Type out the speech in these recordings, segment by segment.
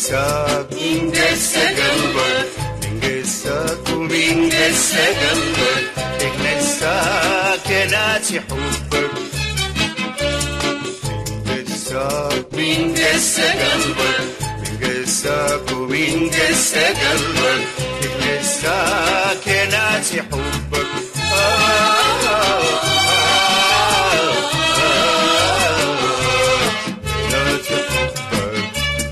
قساك من قسى قلبك من قساك ومن قسى قلبك نساك يا ناسي حبك من قساك من قسى قلبك من قساك ومن قسى قلبك نساك يا ناسي حبك آه آه آه آه ناسي حبك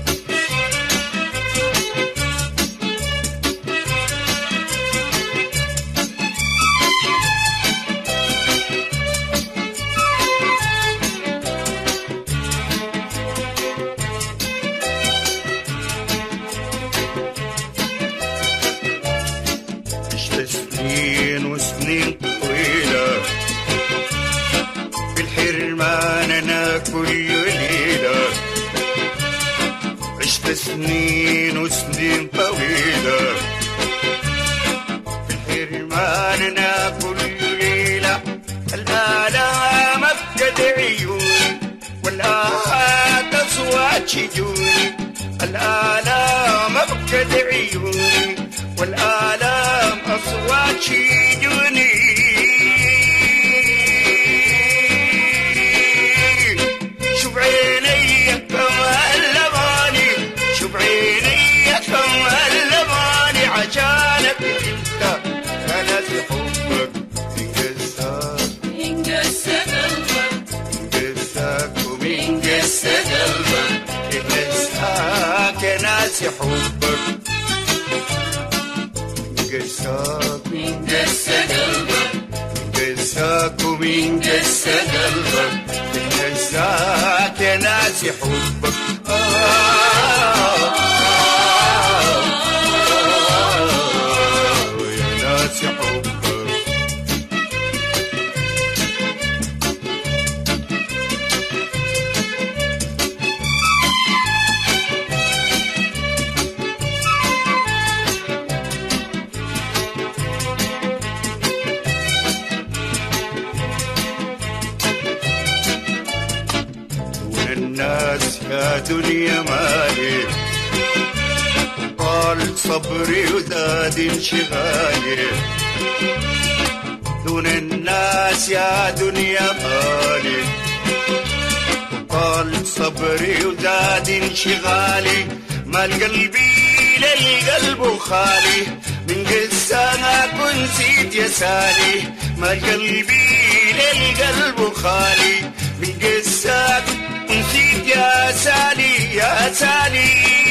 عشت سنين وسنين طويلة في الحرمان أنا كل ليلة عشت سنين وسنين طويلة في الحرمان أنا كل ليلة الآلام أبقد عيوني والآهات أصوات شجوني الآلام أبقد عيوني والآلام أصوات شجوني شوف عيني كما اللباني شوف عيني كما اللباني عشانك انت انا في حبك انقساك من قسى قلبك انقساك ومن من قسى قلبك انقساك يا ناسي حبك انقساك من قسى قلبك انقساك ومن قسى قلبك انقساك يا ناسي حبك آه آه آه يا ناسي حبك دون الناس يا دنيا مالي طال صبري وزاد انشغالي دون الناس يا دنيا مالي طال صبري وزاد انشغالي مال قلبي للقلب خالي من قساك ونسيت يا سالي مال قلبي للقلب خالي من قساك نسيت يا سالي يا سالي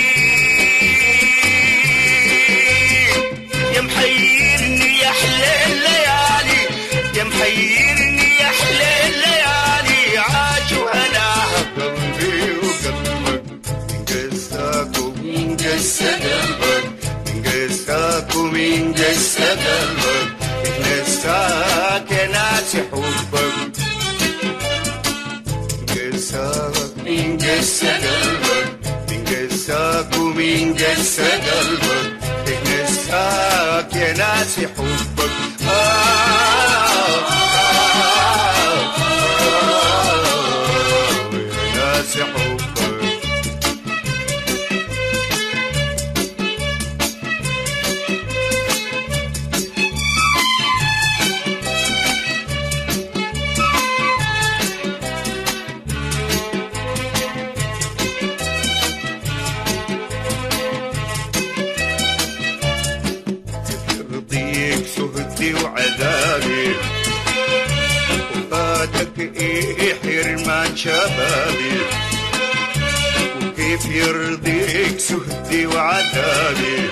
يا محيرني يا احلى الليالي يا محيرني يا احلى الليالي عاشوا هناها قلبي وقلبك من قساك ومن قسى قلبك من قساك ومن قسى قلبك نساك يا ناسي حبك قساك من قسى قلبك من قساك ومن قسى قلبك نساك يا ناسي حبك آه آه آه يا ناسي حبك يرضيك سهدي وعذابي وفاتك ايه حرمان شبابي وكيف يرضيك سهدي وعذابي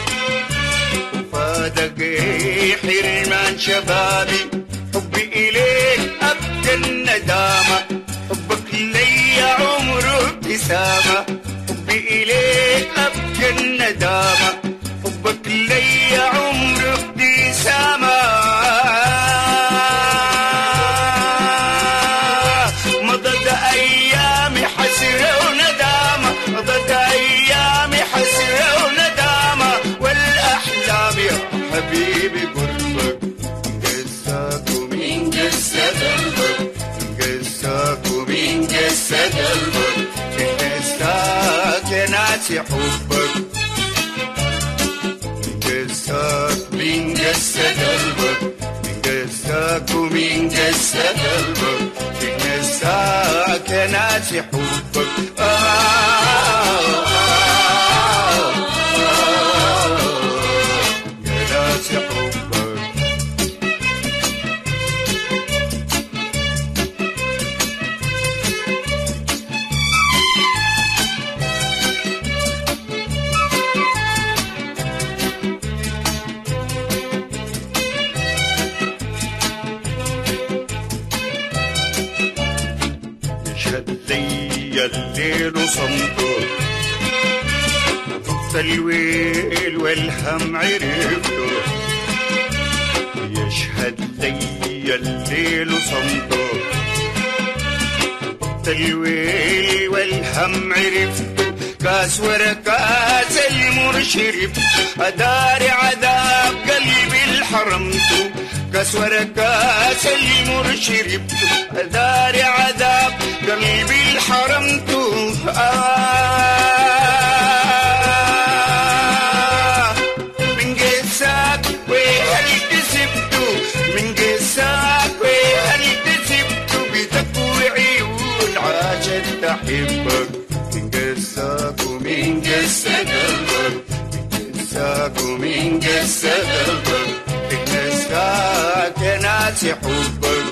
وفاتك ايه حرمان شبابي حبي اليك ابقى الندامه حبك لي عمره ابتسامه حبي اليك ابقى الندامه حبك لي عمر ابتسامة مضت أيامي حسرة وندامة مضت أيامي حسرة وندامة والأحلام يا حبيبي قربك قساك ومين من قسى قلبك قساك ومين من قسى قلبك قساك ناسي حبك من قساك مين قسى قلبك من قساك ومن قسى قلبك في نساك ناسي حبك آه آه آه يا ناسي حبك يشهد لي الليل صمته ضبط الويل والهم عرفته يشهد لي الليل صمته ضبط الويل والهم عرفته كاس ورا كاس المر شربت أداري عذاب قلبي الحرمته كاس ورا كاس المر شربت أداري عذاب قلبي الحرمته آه من قساك وهل كسبته من قساك وهل كسبته بتقوى عيون عاشت تحبك من قساك ومن مين قسى قلبك قساك ومن مين قسى قلبك من قساك يا ناسي حبك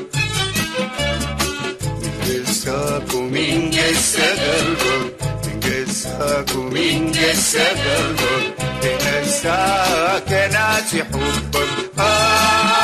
من قساك ومن مين قسى قلبك من قساك ومن مين قسى قلبك نساك ناسي حبك آه